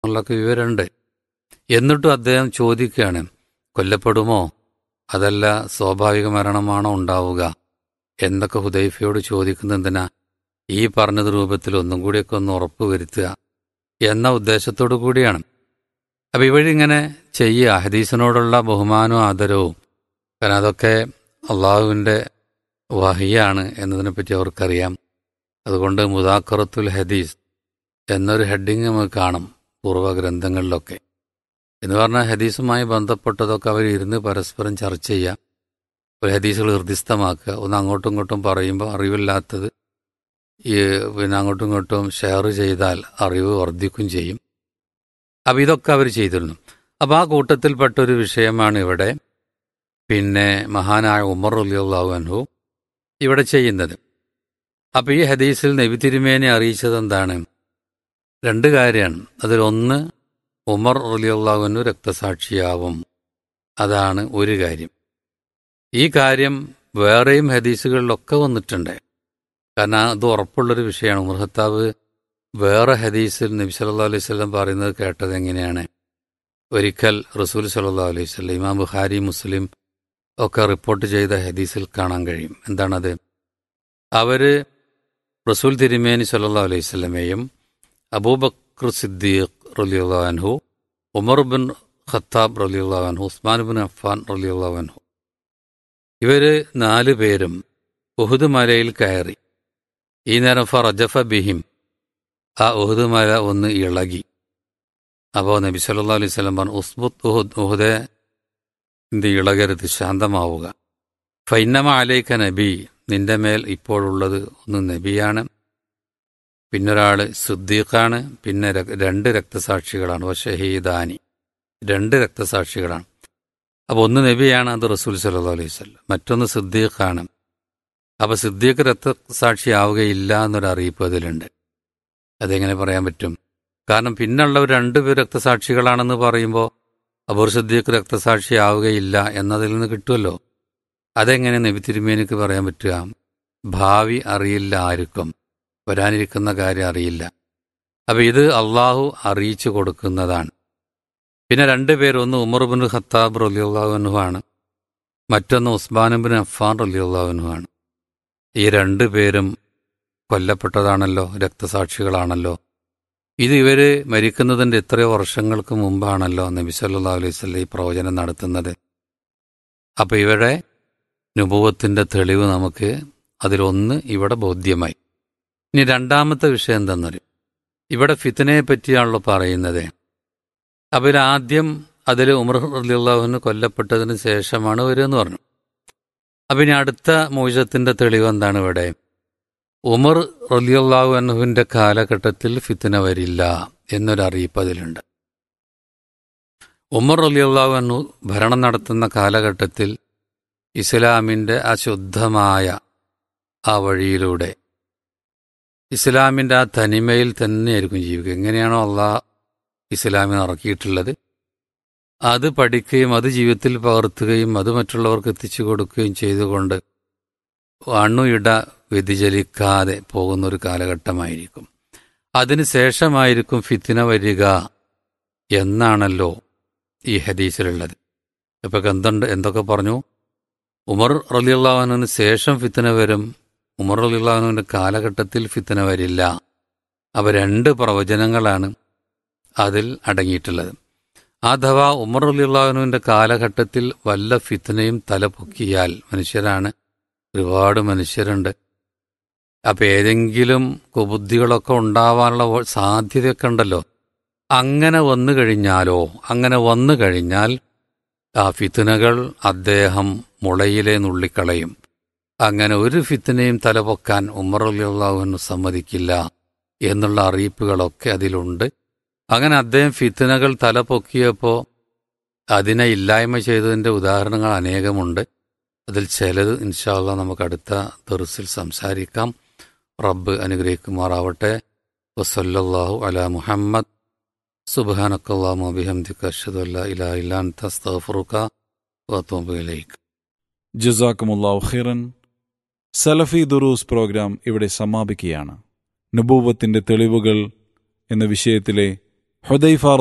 എന്നുള്ളൊക്കെ വിവരമുണ്ട് എന്നിട്ടും അദ്ദേഹം ചോദിക്കുകയാണ് കൊല്ലപ്പെടുമോ അതല്ല സ്വാഭാവിക മരണമാണോ ഉണ്ടാവുക എന്നൊക്കെ ഹുദൈഫയോട് ചോദിക്കുന്ന എന്തിനാ ഈ പറഞ്ഞത് രൂപത്തിൽ ഒന്നും കൂടിയൊക്കെ ഒന്ന് ഉറപ്പ് വരുത്തുക എന്ന ഉദ്ദേശത്തോടു കൂടിയാണ് അപ്പം ഇവഴിങ്ങനെ ചെയ്യുക ഹദീസിനോടുള്ള ബഹുമാനവും ആദരവും കാരണം അതൊക്കെ അള്ളാഹുവിൻ്റെ വഹിയാണ് എന്നതിനെപ്പറ്റി അവർക്കറിയാം അതുകൊണ്ട് മുദാക്കറത്തുൽ ഹദീസ് എന്നൊരു ഹെഡിങ് നമുക്ക് കാണും പൂർവ്വ ഗ്രന്ഥങ്ങളിലൊക്കെ എന്ന് പറഞ്ഞാൽ ഹദീസുമായി ബന്ധപ്പെട്ടതൊക്കെ അവർ ഇരുന്ന് പരസ്പരം ചർച്ച ചെയ്യുക ഒരു ഹദീസുകൾ ഹൃദിസ്ഥമാക്കുക ഒന്ന് അങ്ങോട്ടും ഇങ്ങോട്ടും പറയുമ്പോൾ അറിവില്ലാത്തത് ഈ പിന്നെ അങ്ങോട്ടും ഇങ്ങോട്ടും ഷെയർ ചെയ്താൽ അറിവ് വർദ്ധിക്കും ചെയ്യും അപ്പം ഇതൊക്കെ അവർ ചെയ്തിരുന്നു അപ്പം ആ കൂട്ടത്തിൽപ്പെട്ട ഒരു വിഷയമാണ് ഇവിടെ പിന്നെ മഹാനായ ഉമർ അലിയുള്ളാഹു അൻഹു ഇവിടെ ചെയ്യുന്നത് അപ്പം ഈ ഹദീസിൽ നബി തിരുമേനെ അറിയിച്ചത് എന്താണ് രണ്ട് കാര്യമാണ് അതിലൊന്ന് ഉമർ അലിയുള്ളാഹുവിനു രക്തസാക്ഷിയാവും അതാണ് ഒരു കാര്യം ഈ കാര്യം വേറെയും ഹദീസുകളിലൊക്കെ വന്നിട്ടുണ്ട് കാരണം അത് ഉറപ്പുള്ളൊരു വിഷയമാണ് ഉമർ ഹത്താബ് വേറെ ഹദീസിൽ നബി സല്ലാ അലൈഹി സ്വലം പറയുന്നത് കേട്ടത് എങ്ങനെയാണ് ഒരിക്കൽ റസൂൽ സല്ലാ അലൈഹി സ്വലം ഇമാം ബുഖാരി മുസ്ലിം ഒക്കെ റിപ്പോർട്ട് ചെയ്ത ഹദീസിൽ കാണാൻ കഴിയും എന്താണത് അവര് റസൂൽ തിരുമേനി സല്ലാ അലൈഹി സ്വലമയും അബൂബക്കർ സിദ്ദീഖ് റലിയുള്ളാൻഹു ഉമർ ബിൻ ഖത്താബ് റലിയുള്ളാൻഹു ഉസ്മാൻ ബിൻ അഫ്ഫാൻ റലിയുള്ളാൻഹു ഇവര് നാല് പേരും ഉഹുദ് മലയിൽ കയറി ഈ നേരം ഫ റജഫ ബിഹിം ആ ഉഹുദ് മല ഒന്ന് ഇളകി അപ്പോൾ നബി സല്ലാ അലൈഹി സ്വലം പറഞ്ഞു ഉസ്ബുത്ത് ഉഹുദ് ഉഹുദെ എന്ത് ഇളകരുത് ശാന്തമാവുക ഫൈനമ അലൈക്ക നബി നിന്റെ മേൽ ഇപ്പോഴുള്ളത് ഒന്ന് നബിയാണ് പിന്നൊരാൾ സുദ്ദീഖാണ് പിന്നെ രണ്ട് രക്തസാക്ഷികളാണ് ഷഹീദാനി രണ്ട് രക്തസാക്ഷികളാണ് അപ്പോൾ ഒന്ന് നബിയാണ് അത് റസൂൽ സല്ലാ അലൈഹി സ്വല്ലം മറ്റൊന്ന് സിദ്ദീഖാണ് അപ്പോൾ സിദ്ദീഖ് രക്തസാക്ഷിയാവുകയില്ല എന്നൊരു അറിയിപ്പ് അതിലുണ്ട് അതെങ്ങനെ പറയാൻ പറ്റും കാരണം പിന്നുള്ളവർ രണ്ടുപേർ രക്തസാക്ഷികളാണെന്ന് പറയുമ്പോൾ അബൂർ സിദ്ദീഖ് രക്തസാക്ഷിയാവുകയില്ല എന്നതിൽ നിന്ന് കിട്ടുമല്ലോ അതെങ്ങനെ നബി തിരുമേനിക്ക് പറയാൻ പറ്റുക ഭാവി അറിയില്ല ആർക്കും വരാനിരിക്കുന്ന കാര്യം അറിയില്ല അപ്പം ഇത് അള്ളാഹു അറിയിച്ചു കൊടുക്കുന്നതാണ് പിന്നെ രണ്ടുപേർ ഒന്ന് ഉമർ ബിൻ ഖത്താബ് റലിയുള്ളാഹുനുമാണ് മറ്റൊന്ന് ഉസ്മാൻ ബിൻ അഫ്ഫാൻ റലിയുള്ളാഹുനുമാണ് ഈ രണ്ടു പേരും കൊല്ലപ്പെട്ടതാണല്ലോ രക്തസാക്ഷികളാണല്ലോ ഇത് ഇവര് മരിക്കുന്നതിൻ്റെ എത്രയോ വർഷങ്ങൾക്ക് മുമ്പാണല്ലോ നബി സല്ലാ അലൈഹി സ്വല്ലം ഈ പ്രവചനം നടത്തുന്നത് അപ്പം ഇവരുടെ നുപൂവത്തിൻ്റെ തെളിവ് നമുക്ക് അതിലൊന്ന് ഇവിടെ ബോധ്യമായി ഇനി രണ്ടാമത്തെ വിഷയം എന്തെന്നറിയും ഇവിടെ ഫിത്തനയെ പറ്റിയാണല്ലോ പറയുന്നത് അപ്പം ആദ്യം അതിൽ ഉമർ അലിള്ളാഹുവിന് കൊല്ലപ്പെട്ടതിന് ശേഷമാണ് വരുമെന്ന് പറഞ്ഞു അപ്പം ഇനി അടുത്ത മോചത്തിൻ്റെ തെളിവ് എന്താണ് ഇവിടെ ഉമർ റലിയല്ലാഹു അന്നുവിൻ്റെ കാലഘട്ടത്തിൽ ഫിത്തന വരില്ല എന്നൊരറിയിപ്പ് അതിലുണ്ട് ഉമർ റലിയല്ലാഹു അന്നു ഭരണം നടത്തുന്ന കാലഘട്ടത്തിൽ ഇസ്ലാമിൻ്റെ ആ ശുദ്ധമായ ആ വഴിയിലൂടെ ഇസ്ലാമിൻ്റെ ആ തനിമയിൽ തന്നെയായിരിക്കും ജീവിക്കുക എങ്ങനെയാണോ അള്ളാഹ് ഇസ്ലാമിനെ ഇറക്കിയിട്ടുള്ളത് അത് പഠിക്കുകയും അത് ജീവിതത്തിൽ പകർത്തുകയും അത് മറ്റുള്ളവർക്ക് എത്തിച്ചു കൊടുക്കുകയും ചെയ്തുകൊണ്ട് അണുയിട വ്യതിചലിക്കാതെ പോകുന്ന ഒരു കാലഘട്ടമായിരിക്കും അതിനുശേഷമായിരിക്കും ഫിത്തിന വരിക എന്നാണല്ലോ ഈ ഹദീസിലുള്ളത് ഇപ്പൊ എന്തുണ്ട് എന്തൊക്കെ പറഞ്ഞു ഉമർ റലിയുള്ളവനു ശേഷം ഫിത്തന വരും ഉമർ റലിയുള്ളവനുവിൻ്റെ കാലഘട്ടത്തിൽ ഫിത്തന വരില്ല അവ രണ്ട് പ്രവചനങ്ങളാണ് അതിൽ അടങ്ങിയിട്ടുള്ളത് അഥവാ ഉമർ അലിയുള്ളവനുവിൻ്റെ കാലഘട്ടത്തിൽ വല്ല ഫിത്തനയും തലപൊക്കിയാൽ മനുഷ്യരാണ് ഒരുപാട് മനുഷ്യരുണ്ട് അപ്പം ഏതെങ്കിലും കുബുദ്ധികളൊക്കെ ഉണ്ടാവാനുള്ള സാധ്യതയൊക്കെ ഉണ്ടല്ലോ അങ്ങനെ വന്നു കഴിഞ്ഞാലോ അങ്ങനെ വന്നു കഴിഞ്ഞാൽ ആ ഫിത്തനകൾ അദ്ദേഹം മുളയിലെ നുള്ളിക്കളയും അങ്ങനെ ഒരു ഫിത്തനയും തലപൊക്കാൻ ഉമർ അലിയുള്ളവന് സമ്മതിക്കില്ല എന്നുള്ള അറിയിപ്പുകളൊക്കെ അതിലുണ്ട് അങ്ങനെ അദ്ദേഹം ഫിത്തനകൾ തലപൊക്കിയപ്പോൾ അതിനെ ഇല്ലായ്മ ചെയ്തതിൻ്റെ ഉദാഹരണങ്ങൾ അനേകമുണ്ട് അതിൽ ചിലത് ഇൻഷാല്ല നമുക്ക് അടുത്ത തെറുസിൽ സംസാരിക്കാം റബ്ബ് അനുഗ്രഹിക്കുമാറാവട്ടെ വസല്ലാഹു അല മുഹമ്മദ് സുബാനക്കല്ലാമു അബിഹംദിക്ക് അഷദ് അല്ല ഇലാ ഇലാൻ തസ്തഫറുക്ക വത്തോബിലേക്ക് ജസാക്കുമുല്ലാഹു ഖിറൻ സലഫി ദുറൂസ് പ്രോഗ്രാം ഇവിടെ സമാപിക്കുകയാണ് നുബൂവത്തിന്റെ തെളിവുകൾ എന്ന വിഷയത്തിലെ ഹുദൈഫ